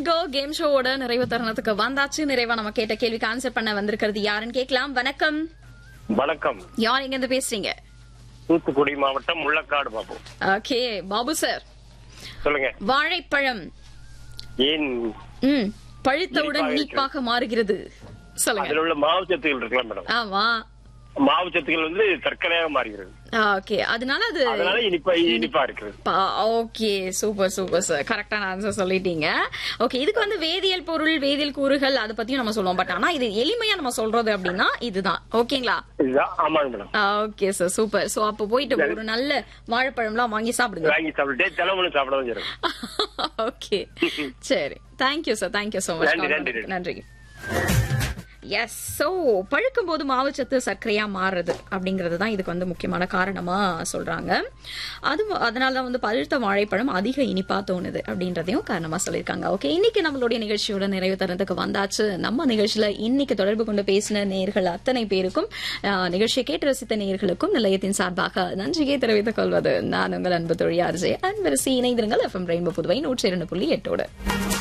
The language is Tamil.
லெட் கோ கேம் ஷோவோட நிறைவு தருணத்துக்கு வந்தாச்சு நிறைவா நம்ம கேட்ட கேள்விக்கு ஆன்சர் பண்ண வந்திருக்கிறது யாருன்னு கேட்கலாம் வணக்கம் வணக்கம் யார் எங்க இருந்து பேசுறீங்க தூத்துக்குடி மாவட்டம் முள்ளக்காடு பாபு ஓகே பாபு சார் சொல்லுங்க வாழைப்பழம் ஏன் ம் பழுத்தவுடன் இனிப்பாக இனிப்பாக மாறுகிறது சொல்லுங்க அதில் உள்ள மாவு சத்துக்கள் இருக்குல்ல மேடம் ஆமா மாவு சத்துக்கள் வந்து சர்க்கரையாக மாறுகிறது ஓகே அதனால அது அதனால இனிப்பா இனிப்பா இருக்குது ஓகே சூப்பர் சூப்பர் சார் கரெக்டான ஆன்சர் சொல்லிட்டீங்க ஓகே இதுக்கு வந்து வேதியியல் பொருள் வேதியியல் கூறுகள் அதை பத்தியும் நம்ம சொல்லுவோம் பட் ஆனா இது எளிமையா நம்ம சொல்றது அப்படின்னா இதுதான் ஓகேங்களா இதுதான் ஆமாங்க madam okay sir super so அப்ப போயிட்டு ஒரு நல்ல வாழைப்பழம்லாம் வாங்கி சாப்பிடுங்க வாங்கி சாப்பிட்டு தினமும் சாப்பிட தான் செய்யணும் ஓகே சரி தேங்க்யூ சார் தேங்க்யூ சோ நன்றி, நன்றி, மச் நன்றி எஸ் சோ பழுக்கும் போது மாவுச்சத்து சர்க்கரையா மாறுறது அப்படிங்கிறது தான் இதுக்கு வந்து முக்கியமான காரணமா சொல்றாங்க அது அதனால தான் வந்து பழுத்த வாழைப்பழம் அதிக இனிப்பா தோணுது அப்படின்றதையும் காரணமா சொல்லியிருக்காங்க ஓகே இன்னைக்கு நம்மளுடைய நிகழ்ச்சியோட நிறைவு தருணத்துக்கு வந்தாச்சு நம்ம நிகழ்ச்சியில இன்னைக்கு தொடர்பு கொண்டு பேசின நேர்கள் அத்தனை பேருக்கும் ஆஹ், நிகழ்ச்சியை கேட்டு ரசித்த நேர்களுக்கும் நிலையத்தின் சார்பாக நன்றியை தெரிவித்துக் கொள்வது நான் உங்கள் அன்பு தொழில் அன்பரசி இணைந்திருங்கள் எஃப்எம் ரெயின்போ புதுவை நூற்றி இரண்டு புள்ளி எட்டோடு